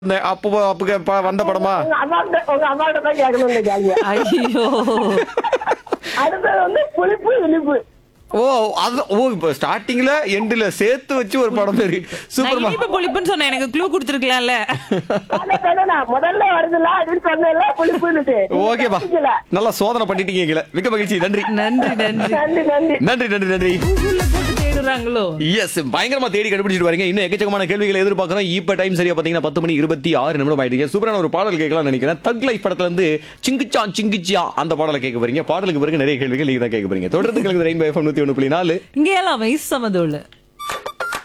இந்த அப்போ அப்போ ப- வந்த படமா உங்க அம்மாட்ட உங்க அம்மாட்ட தான் கேட்கணும் இந்த கேள்வியை ஐயோ அடுத்தது வந்து புளிப்பு இனிப்பு ஓ அது ஓ இப்போ ஸ்டார்டிங்ல எண்டுல சேர்த்து வச்சு ஒரு படம் பேரு நான் சூப்பர் இனிப்பு புளிப்புன்னு சொன்னேன் எனக்கு க்ளூ கொடுத்துருக்கலாம்ல அதான் சொன்னேனா, முதல்ல வருதுல அப்படின்னு சொன்னேன்ல புளிப்புன்னுட்டு ஓகேப்பா புரிஞ்சுல. நல்லா சோதனை பண்ணிட்டீங்க எங்களை மிக்க மகிழ்ச்சி நன்றி நன்றி நன்றி நன்றி நன்றி நன்றி நன்றி நன்றி கூகுள்ல போட்டு தேடுறாங்களோ எஸ் பயங்கரமா தேடி கண்டுபிடிச்சிட்டு வரீங்க இன்னும் எக்கச்சக்கமான கேள்விகளை எதிர்பார்க்கறோம் இப்ப டைம் சரியா பாத்தீங்கன்னா பத்து மணி இருபத்தி ஆறு நிமிடம் ஆயிடுச்சு சூப்பரான ஒரு பாடல் கேட்கலாம் நினைக்கிறேன் தக் லைஃப் படத்துல இருந்து சிங்கிச்சா சிங்கிச்சியா அந்த பாடலை கேட்க போறீங்க பாடலுக்கு பிறகு நிறைய கேள்விகள் நீங்க தான் கேட்க போறீங்க தொடர்ந்து கிழங்கு ரெயின்போ எஃப்எம் நூத்தி ஒண்ணு புள்ளி நாலு இங்கே எல்லாம் வயசு சமதோள்ள